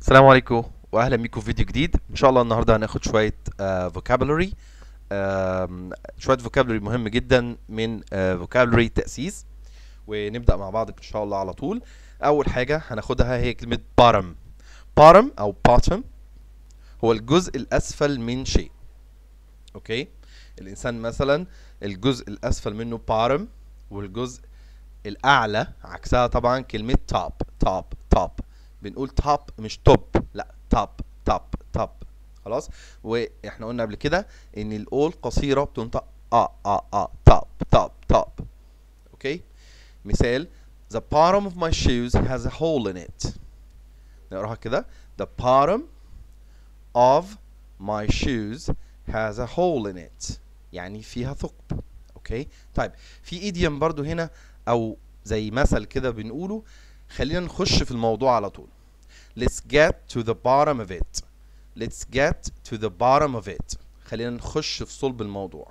السلام عليكم واهلا بيكم في فيديو جديد ان شاء الله النهارده هناخد شويه فوكابولري شويه فوكابولري مهم جدا من فوكابولري تاسيس ونبدا مع بعض ان شاء الله على طول اول حاجه هناخدها هي كلمه bottom bottom او bottom هو الجزء الاسفل من شيء اوكي الانسان مثلا الجزء الاسفل منه bottom والجزء الاعلى عكسها طبعا كلمه top top top بنقول توب مش توب لا توب توب توب خلاص واحنا قلنا قبل كده ان الاول قصيره بتنطق اه اه اه توب توب توب اوكي مثال the bottom of my shoes has a hole in it نقراها كده the bottom of my shoes has a hole in it يعني فيها ثقب اوكي طيب في ايديوم برضو هنا او زي مثل كده بنقوله خلينا نخش في الموضوع على طول let's get to the bottom of it let's get to the bottom of it خلينا نخش في صلب الموضوع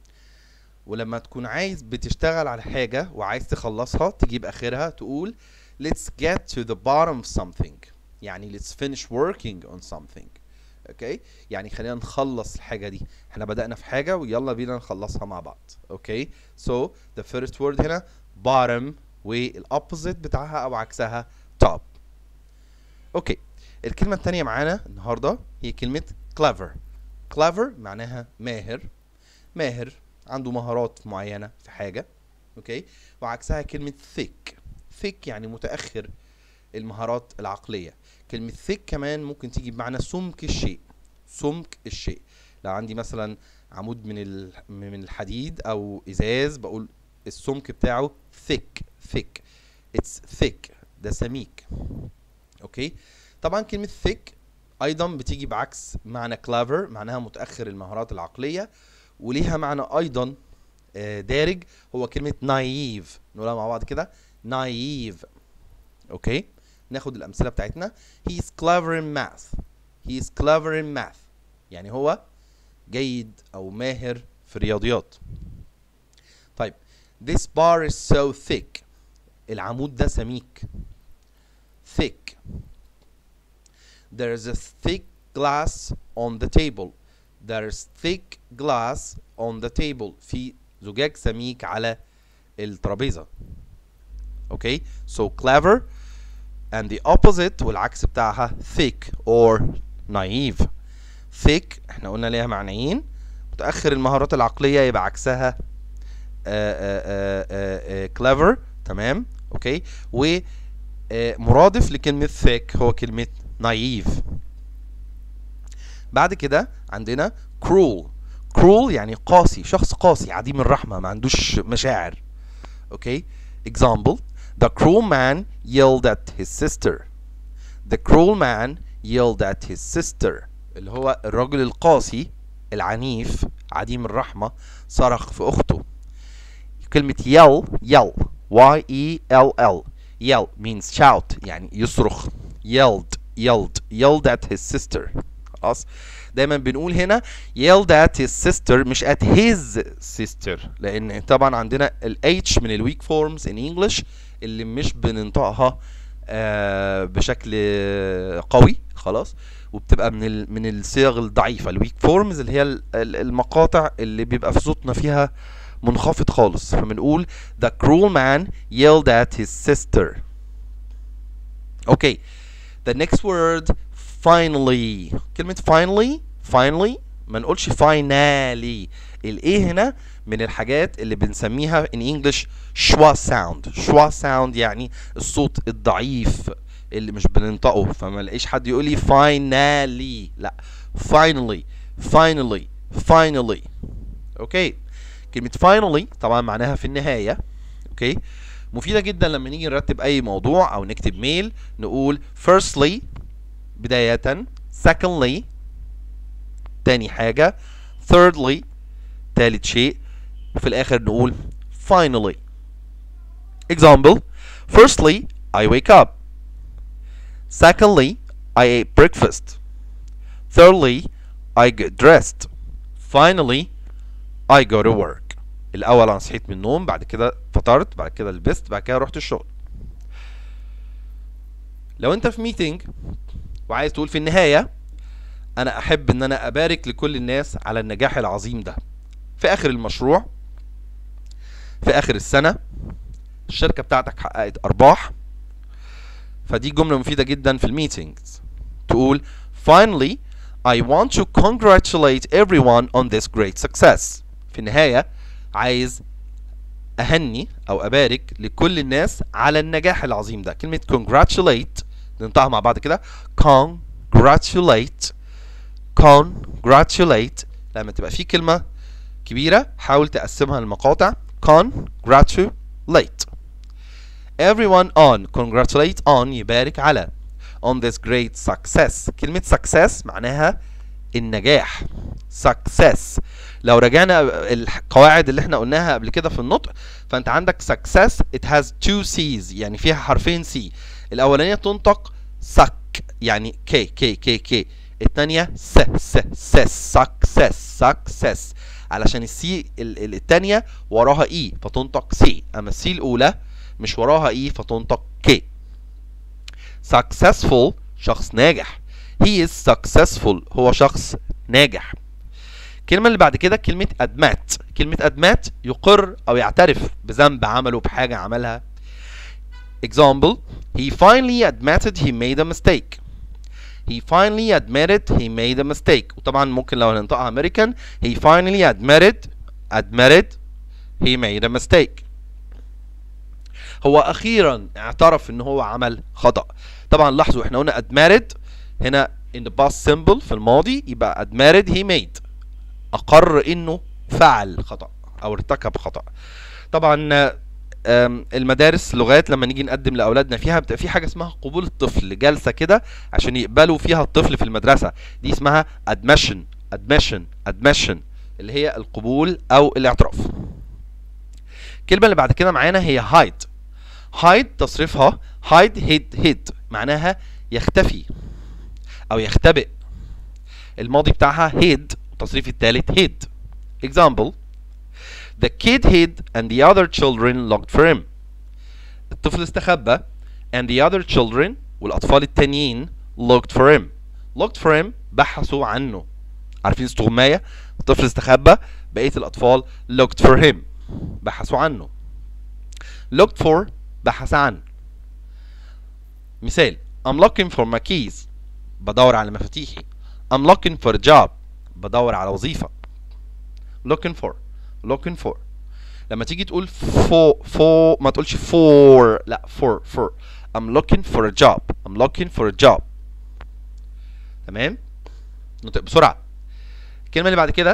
ولما تكون عايز بتشتغل على حاجة وعايز تخلصها تجيب آخرها تقول let's get to the bottom of something يعني let's finish working on something اوكي يعني خلينا نخلص الحاجة دي احنا بدأنا في حاجة ويلا بينا نخلصها مع بعض اوكي so the first word هنا bottom والopposite بتاعها او عكسها top اوكي الكلمة التانية معانا النهاردة هي كلمة clever clever معناها ماهر ماهر عنده مهارات معينة في حاجة اوكي وعكسها كلمة thick thick يعني متأخر المهارات العقلية كلمة thick كمان ممكن تيجي بمعنى سمك الشيء سمك الشيء لو عندي مثلا عمود من من الحديد او ازاز بقول السمك بتاعه thick thick it's thick ده سميك اوكي طبعا كلمة thick ايضا بتيجي بعكس معنى clever معناها متأخر المهارات العقلية وليها معنى ايضا دارج هو كلمة naive نقولها مع بعض كده naive اوكي ناخد الامثلة بتاعتنا he is clever in math he is clever in math يعني هو جيد او ماهر في الرياضيات طيب this bar is so thick العمود ده سميك thick there is a thick glass on the table there is thick glass on the table في زجاج سميك على الترابيزة اوكي so clever and the opposite والعكس بتاعها thick or naive thick احنا قلنا ليها معنيين متأخر المهارات العقلية يبقى عكسها آآ آآ آآ clever تمام اوكي ومرادف لكلمة thick هو كلمة naive بعد كده عندنا cruel cruel يعني قاسي شخص قاسي عديم الرحمة ما عندوش مشاعر اوكي example the cruel man yelled at his sister the cruel man yelled at his sister اللي هو الرجل القاسي العنيف عديم الرحمة صرخ في أخته كلمة yell yell y e l l yell means shout يعني يصرخ yelled yelled yelled at his sister خلاص دايما بنقول هنا yelled at his sister مش at his sister لان طبعا عندنا ال H من الويك فورمز in English اللي مش بننطقها آه بشكل قوي خلاص وبتبقى من ال من الصيغ الضعيفه الويك فورمز اللي هي المقاطع اللي بيبقى في صوتنا فيها منخفض خالص فبنقول the cruel man yelled at his sister okay the next word finally كلمة finally finally ما نقولش finally الايه هنا من الحاجات اللي بنسميها in English schwa sound schwa sound يعني الصوت الضعيف اللي مش بننطقه فما لاقيش حد يقول لي finally لا finally finally finally اوكي كلمة finally طبعا معناها في النهاية اوكي مفيدة جدا لما نيجي نرتب أي موضوع أو نكتب ميل نقول firstly بداية secondly تاني حاجة thirdly تالت شيء وفي الآخر نقول finally example firstly I wake up secondly I ate breakfast thirdly I get dressed finally I go to work الأول أنا صحيت من النوم بعد كده فطرت بعد كده لبست بعد كده رحت الشغل لو أنت في ميتنج وعايز تقول في النهايه انا احب ان انا ابارك لكل الناس على النجاح العظيم ده في اخر المشروع في اخر السنه الشركه بتاعتك حققت ارباح فدي جمله مفيده جدا في الميتينجز تقول finally I want to congratulate everyone on this great success في النهايه عايز اهني او ابارك لكل الناس على النجاح العظيم ده كلمه congratulate ننطقها مع بعض كده congratulate congratulate لما تبقى في كلمه كبيره حاول تقسمها لمقاطع congratulate everyone on congratulate on يبارك على on this great success كلمة success معناها النجاح success لو رجعنا القواعد اللي احنا قلناها قبل كده في النطق فانت عندك success it has two C's يعني فيها حرفين C الاولانية تنطق suck يعني K K K K الثانية س س س success success علشان السي الثانية وراها اي فتنطق سي اما السي الاولى مش وراها اي فتنطق كي successful شخص ناجح he is successful هو شخص ناجح الكلمة اللي بعد كده كلمة admit كلمة admit يقر أو يعترف بذنب عمله بحاجة عملها example he finally admitted he made a mistake he finally admitted he made a mistake وطبعا ممكن لو هننطقها American he finally admitted admitted he made a mistake هو اخيرا اعترف ان هو عمل خطا طبعا لاحظوا احنا قلنا admitted هنا in the past simple في الماضي يبقى admitted he made اقر انه فعل خطا او ارتكب خطا طبعا المدارس لغات لما نيجي نقدم لاولادنا فيها بتبقى في حاجه اسمها قبول الطفل جلسه كده عشان يقبلوا فيها الطفل في المدرسه دي اسمها admission admission admission اللي هي القبول او الاعتراف الكلمه اللي بعد كده معانا هي hide hide تصريفها hide hid hid معناها يختفي او يختبئ الماضي بتاعها hid التصريف الثالث hid example the kid hid and the other children looked for him الطفل استخبى and the other children والأطفال التانيين looked for him looked for him بحثوا عنه عارفين استغماية الطفل استخبى بقية الأطفال looked for him بحثوا عنه looked for بحث عن مثال I'm looking for my keys بدور على مفاتيحي I'm looking for a job بدور على وظيفة looking for looking for لما تيجي تقول for for ما تقولش for لا for for I'm looking for a job I'm looking for a job تمام نطق بسرعة الكلمة اللي بعد كده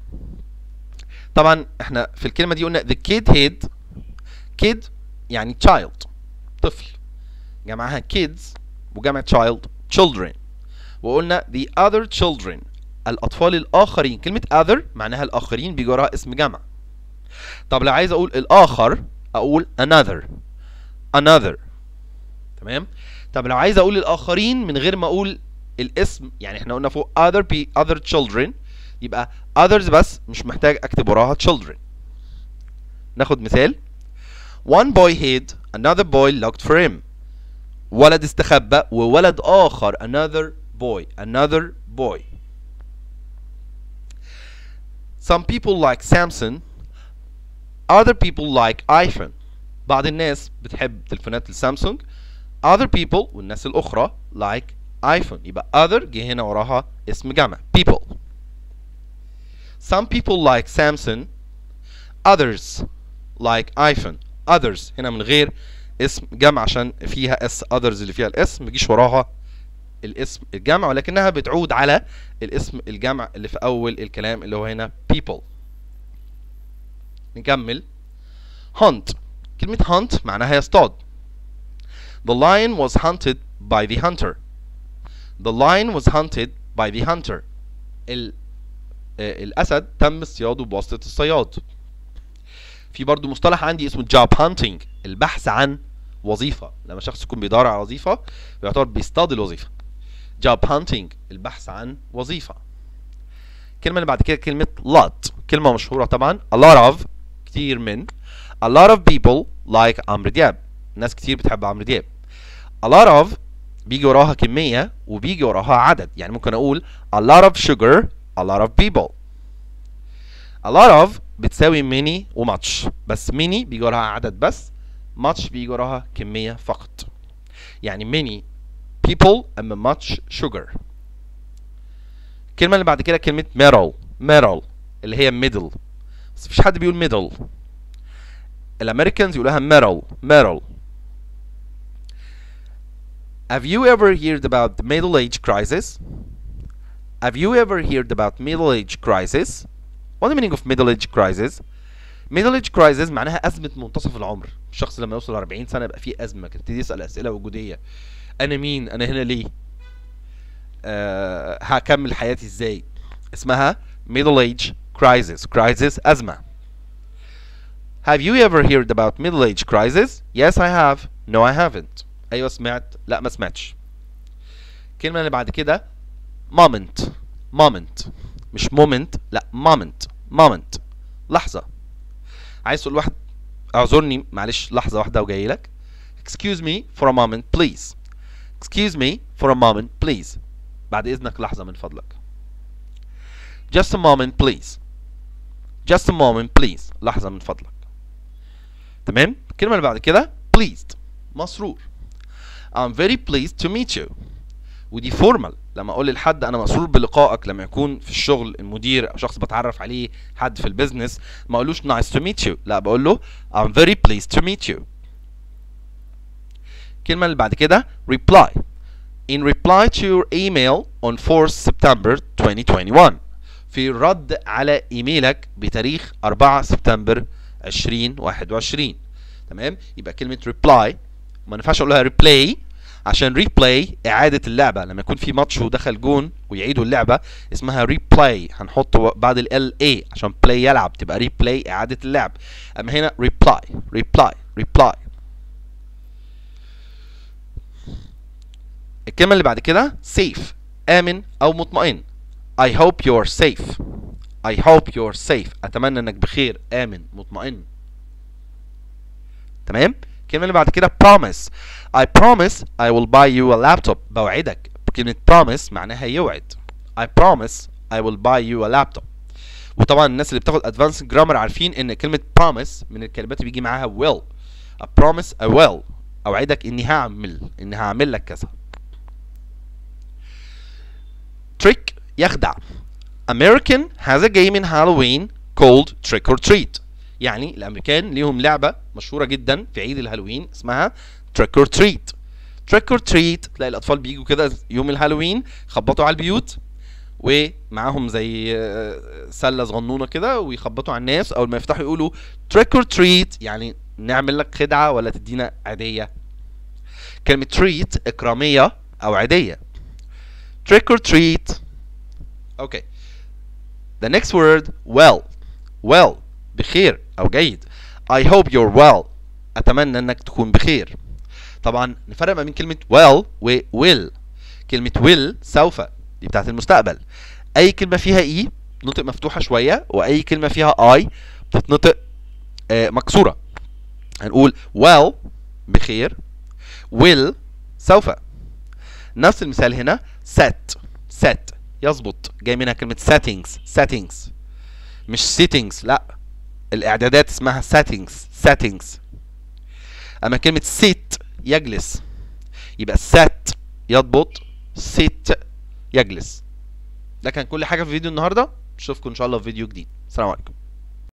طبعا احنا في الكلمة دي قلنا the kid hid kid يعني child طفل جمعها kids وجمع child children وقلنا the other children الأطفال الآخرين كلمة other معناها الآخرين بيجي وراها اسم جمع طب لو عايز أقول الآخر أقول another another تمام طب لو عايز أقول الآخرين من غير ما أقول الاسم يعني احنا قلنا فوق other be other children يبقى others بس مش محتاج أكتب وراها children ناخد مثال one boy hid another boy looked for him ولد استخبى وولد آخر another boy another boy Some people like Samsung other people like iPhone بعض الناس بتحب تليفونات السامسونج other people والناس الأخرى like iPhone يبقى other جه هنا وراها اسم جمع people some people like Samsung others like iPhone others هنا من غير اسم جمع عشان فيها اس others اللي فيها الاسم مجيش وراها الاسم الجمع ولكنها بتعود على الاسم الجمع اللي في اول الكلام اللي هو هنا people نكمل hunt كلمة hunt معناها يصطاد the lion was hunted by the hunter the lion was hunted by the hunter ال الأسد تم اصطياده بواسطة الصياد في برضو مصطلح عندي اسمه job hunting البحث عن وظيفة لما شخص يكون بيدور على وظيفة يعتبر بيصطاد الوظيفة job hunting البحث عن وظيفة الكلمة اللي بعد كده كلمة lot كلمة مشهورة طبعا a lot of كتير من a lot of people like عمرو دياب ناس كتير بتحب عمرو دياب a lot of بيجي وراها كمية وبيجي وراها عدد يعني ممكن أقول a lot of sugar a lot of people a lot of بتساوي many و much بس many بيجي وراها عدد بس much بيجي وراها كمية فقط يعني many people أما much sugar الكلمة اللي بعد كده كلمة metal metal اللي هي middle بس مفيش حد بيقول middle الامريكانز يقولوها metal metal Have you ever heard about the middle age crisis? Have you ever heard about middle age crisis? What the meaning of middle age crisis? middle age crisis معناها أزمة منتصف العمر الشخص لما يوصل 40 سنة يبقى فيه أزمة يبتدي يسأل أسئلة وجودية أنا مين؟ أنا هنا ليه؟ أه هكمل حياتي إزاي؟ اسمها middle age crisis crisis أزمة Have you ever heard about middle age crisis? Yes I have. No I haven't. ايوه سمعت لا ما سمعتش الكلمه اللي بعد كده moment moment مش moment لا moment moment لحظه عايز تقول واحد اعذرني معلش لحظه واحده وجاي لك excuse me for a moment please excuse me for a moment please بعد اذنك لحظه من فضلك just a moment please just a moment please لحظه من فضلك تمام الكلمه اللي بعد كده pleased مسرور I'm very pleased to meet you ودي فورمال لما اقول لحد انا مسرور بلقائك لما يكون في الشغل المدير او شخص بتعرف عليه حد في البيزنس ما اقولوش nice to meet you لا بقول له I'm very pleased to meet you الكلمة اللي بعد كده reply in reply to your email on 4th September 2021 في الرد على ايميلك بتاريخ 4 سبتمبر 2021 تمام يبقى كلمة reply ما ينفعش اقولها ريبلاي عشان ريبلاي اعاده اللعبه لما يكون في ماتش ودخل جون ويعيدوا اللعبه اسمها ريبلاي هنحط بعد ال اي عشان بلاي يلعب تبقى ريبلاي اعاده اللعب اما هنا ريبلاي ريبلاي ريبلاي الكلمه اللي بعد كده سيف امن او مطمئن I hope you're safe I hope you're safe اتمنى انك بخير امن مطمئن تمام الكلمة اللي بعد كده promise I promise I will buy you a laptop بوعدك كلمة promise معناها يوعد I promise I will buy you a laptop وطبعا الناس اللي بتاخد advanced grammar عارفين ان كلمة promise من الكلمات اللي بيجي معاها will I promise I will اوعدك اني هعمل اني هعمل لك كذا trick يخدع American has a game in Halloween called trick or treat يعني الامريكان ليهم لعبه مشهوره جدا في عيد الهالوين اسمها تريك اور تريت تريك اور تريت تلاقي الاطفال بيجوا كده يوم الهالوين يخبطوا على البيوت ومعاهم زي سله صغنونه كده ويخبطوا على الناس اول ما يفتحوا يقولوا تريك اور تريت يعني نعمل لك خدعه ولا تدينا عيديه كلمه تريت اكراميه او عيديه تريك اور تريت اوكي the next word well well بخير او جيد I hope you're well اتمنى انك تكون بخير طبعا نفرق ما بين كلمة well و will كلمة will سوف دي بتاعت المستقبل اي كلمة فيها اي نطق مفتوحة شوية واي كلمة فيها اي بتتنطق آه مكسورة هنقول well بخير will سوف نفس المثال هنا set set يظبط جاي منها كلمة settings settings مش settings لا الاعدادات اسمها settings settings اما كلمة sit يجلس يبقى set يضبط sit يجلس ده كان كل حاجة في فيديو النهاردة اشوفكم ان شاء الله في فيديو جديد السلام عليكم